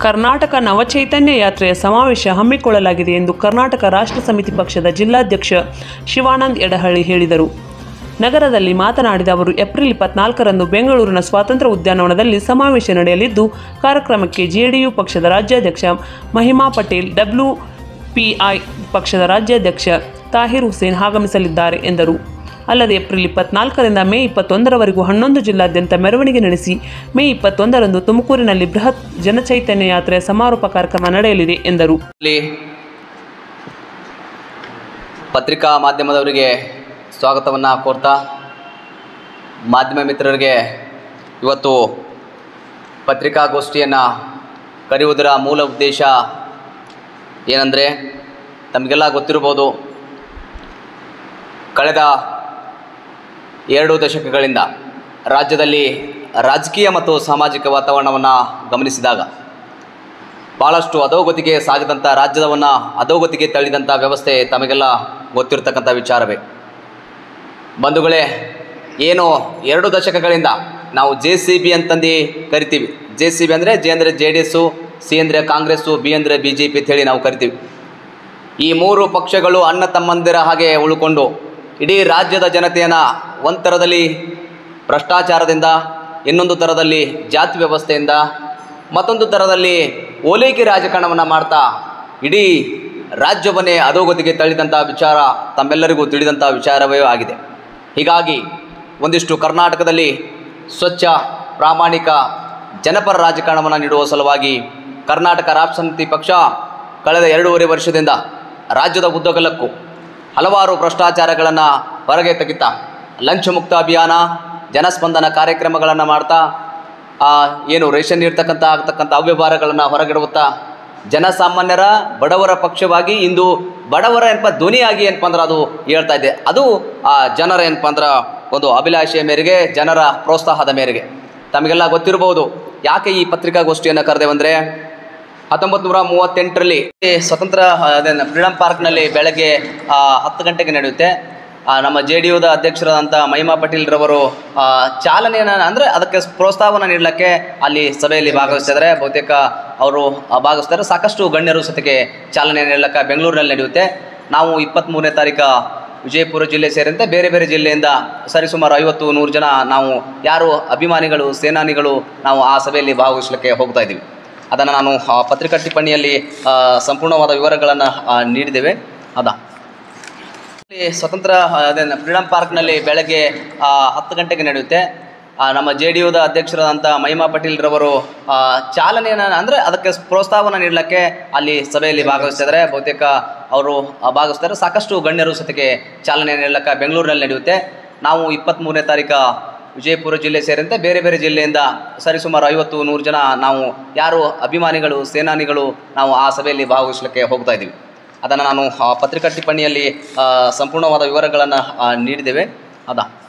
ಕರ್ನಾಟಕ ನವಚೈತನ್ಯ ಯಾತ್ರೆಯ ಸಮಾವೇಶ ಹಮ್ಮಿಕೊಳ್ಳಲಾಗಿದೆ ಎಂದು ಕರ್ನಾಟಕ ರಾಷ್ಟ್ರ ಸಮಿತಿ ಪಕ್ಷದ ಜಿಲ್ಲಾಧ್ಯಕ್ಷ ಶಿವಾನಂದ್ ಎಡಹಳ್ಳಿ ಹೇಳಿದರು ನಗರದಲ್ಲಿ ಮಾತನಾಡಿದ ಅವರು ಏಪ್ರಿಲ್ ಇಪ್ಪತ್ನಾಲ್ಕರಂದು ಬೆಂಗಳೂರಿನ ಸ್ವಾತಂತ್ರ್ಯ ಉದ್ಯಾನವನದಲ್ಲಿ ಸಮಾವೇಶ ನಡೆಯಲಿದ್ದು ಕಾರ್ಯಕ್ರಮಕ್ಕೆ ಜೆಡಿಯು ಪಕ್ಷದ ರಾಜ್ಯಾಧ್ಯಕ್ಷ ಮಹಿಮಾ ಪಟೇಲ್ ಡಬ್ಲ್ಯೂ ಪಿಐ ಪಕ್ಷದ ರಾಜ್ಯಾಧ್ಯಕ್ಷ ತಾಹಿರ್ ಹುಸೇನ್ ಆಗಮಿಸಲಿದ್ದಾರೆ ಎಂದರು ಅಲ್ಲದೆ ಏಪ್ರಿಲ್ ಇಪ್ಪತ್ನಾಲ್ಕರಿಂದ ಮೇ ಇಪ್ಪತ್ತೊಂದರವರೆಗೂ ಹನ್ನೊಂದು ಜಿಲ್ಲಾದ್ಯಂತ ಮೆರವಣಿಗೆ ನಡೆಸಿ ಮೇ ಇಪ್ಪತ್ತೊಂದರಂದು ತುಮಕೂರಿನಲ್ಲಿ ಬೃಹತ್ ಜನಚೈತನ್ಯ ಯಾತ್ರೆಯ ಸಮಾರೋಪ ಕಾರ್ಯಕ್ರಮ ನಡೆಯಲಿದೆ ಎಂದರು ಇಲ್ಲಿ ಪತ್ರಿಕಾ ಮಾಧ್ಯಮದವರಿಗೆ ಸ್ವಾಗತವನ್ನು ಕೋರ್ತಾ ಮಾಧ್ಯಮ ಮಿತ್ರರಿಗೆ ಇವತ್ತು ಪತ್ರಿಕಾಗೋಷ್ಠಿಯನ್ನು ಕರೆಯುವುದರ ಮೂಲ ಉದ್ದೇಶ ಏನಂದರೆ ತಮಗೆಲ್ಲ ಗೊತ್ತಿರ್ಬೋದು ಕಳೆದ ಎರಡು ದಶಕಗಳಿಂದ ರಾಜ್ಯದಲ್ಲಿ ರಾಜಕೀಯ ಮತ್ತು ಸಾಮಾಜಿಕ ವಾತಾವರಣವನ್ನು ಗಮನಿಸಿದಾಗ ಭಾಳಷ್ಟು ಅಧೋಗತಿಗೆ ಸಾಗಿದಂಥ ರಾಜ್ಯದವನ್ನು ಅಧೋಗತಿಗೆ ತಳ್ಳಿದಂಥ ವ್ಯವಸ್ಥೆ ತಮಗೆಲ್ಲ ಗೊತ್ತಿರತಕ್ಕಂಥ ವಿಚಾರವೇ ಬಂಧುಗಳೇ ಏನು ಎರಡು ದಶಕಗಳಿಂದ ನಾವು ಜೆ ಸಿ ಬಿ ಅಂತಂದು ಕರಿತೀವಿ ಜೆ ಸಿ ಬಿ ಅಂದರೆ ಜೆ ಅಂದರೆ ಜೆ ಡಿ ಎಸ್ಸು ಸಿ ಅಂದರೆ ಕಾಂಗ್ರೆಸ್ಸು ಬಿ ಅಂದರೆ ಬಿ ಜೆ ಪಿ ಅಂತೇಳಿ ನಾವು ಕರಿತೀವಿ ಈ ಮೂರು ಪಕ್ಷಗಳು ಅಣ್ಣ ತಮ್ಮಂದಿರ ಹಾಗೆ ಉಳ್ಕೊಂಡು ಇಡೀ ರಾಜ್ಯದ ಜನತೆಯನ್ನು ಒಂದು ಥರದಲ್ಲಿ ಭ್ರಷ್ಟಾಚಾರದಿಂದ ಇನ್ನೊಂದು ಥರದಲ್ಲಿ ಜಾತಿ ವ್ಯವಸ್ಥೆಯಿಂದ ಮತ್ತೊಂದು ಥರದಲ್ಲಿ ಓಲೈಕೆ ರಾಜಕಾರಣವನ್ನು ಮಾಡ್ತಾ ಇಡೀ ರಾಜ್ಯವನ್ನೇ ಅಧೋಗತಿಗೆ ತಳ್ಳಿದಂಥ ವಿಚಾರ ತಮ್ಮೆಲ್ಲರಿಗೂ ತಿಳಿದಂಥ ವಿಚಾರವೇ ಆಗಿದೆ ಹೀಗಾಗಿ ಒಂದಿಷ್ಟು ಕರ್ನಾಟಕದಲ್ಲಿ ಸ್ವಚ್ಛ ಪ್ರಾಮಾಣಿಕ ಜನಪರ ರಾಜಕಾರಣವನ್ನು ನೀಡುವ ಸಲುವಾಗಿ ಕರ್ನಾಟಕ ರಾಷ್ಟ್ರ ಸಮಿತಿ ಪಕ್ಷ ಕಳೆದ ಎರಡೂವರೆ ವರ್ಷದಿಂದ ರಾಜ್ಯದ ಉದ್ದಗಲಕ್ಕೂ ಹಲವಾರು ಭ್ರಷ್ಟಾಚಾರಗಳನ್ನು ಹೊರಗೆ ತೆಗಿತಾ ಲಂಚ ಮುಕ್ತ ಅಭಿಯಾನ ಜನಸ್ಪಂದನ ಕಾರ್ಯಕ್ರಮಗಳನ್ನು ಮಾಡ್ತಾ ಆ, ಏನು ರೇಷನ್ ಇರ್ತಕ್ಕಂಥ ಆಗ್ತಕ್ಕಂಥ ಅವ್ಯವಹಾರಗಳನ್ನು ಹೊರಗಿಡುತ್ತಾ ಜನಸಾಮಾನ್ಯರ ಬಡವರ ಪಕ್ಷವಾಗಿ ಇಂದು ಬಡವರ ಏನಪ್ಪ ಧ್ವನಿಯಾಗಿ ಏನಪ್ಪ ಅಂದ್ರೆ ಅದು ಹೇಳ್ತಾ ಇದೆ ಅದು ಆ ಜನರ ಏನಪ್ಪ ಅಂದ್ರೆ ಒಂದು ಅಭಿಲಾಷೆಯ ಮೇರೆಗೆ ಜನರ ಪ್ರೋತ್ಸಾಹದ ಮೇರೆಗೆ ತಮಗೆಲ್ಲ ಗೊತ್ತಿರಬಹುದು ಯಾಕೆ ಈ ಪತ್ರಿಕಾಗೋಷ್ಠಿಯನ್ನು ಕರೆದೇವಂದರೆ ಹತ್ತೊಂಬತ್ತು ನೂರ ಮೂವತ್ತೆಂಟರಲ್ಲಿ ಸ್ವತಂತ್ರ ಅದೇನು ಫ್ರೀಡಮ್ ಪಾರ್ಕ್ನಲ್ಲಿ ಬೆಳಗ್ಗೆ ಆ, ಹತ್ತು ಗಂಟೆಗೆ ನಡೆಯುತ್ತೆ ಆ, ನಮ್ಮ ಜೆ ಡಿ ಯುದ ಅಧ್ಯಕ್ಷರಾದಂಥ ಮಹಿಮಾ ಪಟೇಲ್ರವರು ಆ, ಚಾಲನೆಯನ್ನು ಅಂದರೆ ಅದಕ್ಕೆ ಪ್ರೋತ್ಸಾಹವನ್ನು ನೀಡಲಿಕ್ಕೆ ಅಲ್ಲಿ ಸಭೆಯಲ್ಲಿ ಭಾಗವಹಿಸ್ತಿದ್ದಾರೆ ಬಹುತೇಕ ಅವರು ಆ, ಭಾಗವಹಿಸ್ತಾರೆ ಸಾಕಷ್ಟು ಗಣ್ಯರು ಸತಿಗೆ ಚಾಲನೆ ನೀಡಲಿಕ್ಕೆ ಬೆಂಗಳೂರಿನಲ್ಲಿ ನಡೆಯುತ್ತೆ ನಾವು ಇಪ್ಪತ್ತ್ಮೂರನೇ ತಾರೀಕು ವಿಜಯಪುರ ಜಿಲ್ಲೆ ಸೇರಿದಂತೆ ಬೇರೆ ಬೇರೆ ಜಿಲ್ಲೆಯಿಂದ ಸರಿಸುಮಾರು ಐವತ್ತು ನೂರು ಜನ ನಾವು ಯಾರು ಅಭಿಮಾನಿಗಳು ಸೇನಾನಿಗಳು ನಾವು ಆ ಸಭೆಯಲ್ಲಿ ಭಾಗವಹಿಸಲಿಕ್ಕೆ ಹೋಗ್ತಾ ಇದ್ದೀವಿ ಅದನ್ನು ನಾನು ಆ, ಪತ್ರಿಕಾ ಟಿಪ್ಪಣಿಯಲ್ಲಿ ಆ, ಸಂಪೂರ್ಣವಾದ ವಿವರಗಳನ್ನು ಆ, ನೀಡಿದ್ದೇವೆ ಅದಾ ಇಲ್ಲಿ ಸ್ವತಂತ್ರ ಅದೇನು ಫ್ರೀಡಮ್ ಪಾರ್ಕ್ನಲ್ಲಿ ಬೆಳಗ್ಗೆ ಆ, ಹತ್ತು ಗಂಟೆಗೆ ನಡೆಯುತ್ತೆ ಆ, ನಮ್ಮ ಜೆ ಡಿ ಯುದ ಅಧ್ಯಕ್ಷರಾದಂಥ ಮಹಿಮಾ ಪಟೇಲ್ರವರು ಆ, ಚಾಲನೆಯನ್ನು ಅಂದರೆ ಅದಕ್ಕೆ ಪ್ರೋತ್ಸಾಹವನ್ನು ನೀಡಲಿಕ್ಕೆ ಅಲ್ಲಿ ಸಭೆಯಲ್ಲಿ ಭಾಗವಹಿಸ್ತಿದ್ದಾರೆ ಬಹುತೇಕ ಅವರು ಆ, ಭಾಗವಹಿಸ್ತಾರೆ ಸಾಕಷ್ಟು ಗಣ್ಯರು ಸತಿಗೆ ಚಾಲನೆ ನೀಡಲಿಕ್ಕೆ ಬೆಂಗಳೂರಿನಲ್ಲಿ ನಡೆಯುತ್ತೆ ನಾವು ಇಪ್ಪತ್ತ್ಮೂರನೇ ತಾರೀಕು ವಿಜಯಪುರ ಜಿಲ್ಲೆ ಸೇರಿದಂತೆ ಬೇರೆ ಬೇರೆ ಜಿಲ್ಲೆಯಿಂದ ಸರಿಸುಮಾರು ಐವತ್ತು ನೂರು ಜನ ನಾವು ಯಾರು ಅಭಿಮಾನಿಗಳು ಸೇನಾನಿಗಳು ನಾವು ಆ ಸಭೆಯಲ್ಲಿ ಭಾಗವಹಿಸಲಿಕ್ಕೆ ಹೋಗ್ತಾ ಇದ್ದೀವಿ ಅದನ್ನು ನಾನು ಆ, ಪತ್ರಿಕಾ ಟಿಪ್ಪಣಿಯಲ್ಲಿ ಆ, ಸಂಪೂರ್ಣವಾದ ವಿವರಗಳನ್ನು ಆ, ನೀಡಿದ್ದೇವೆ ಅದಾ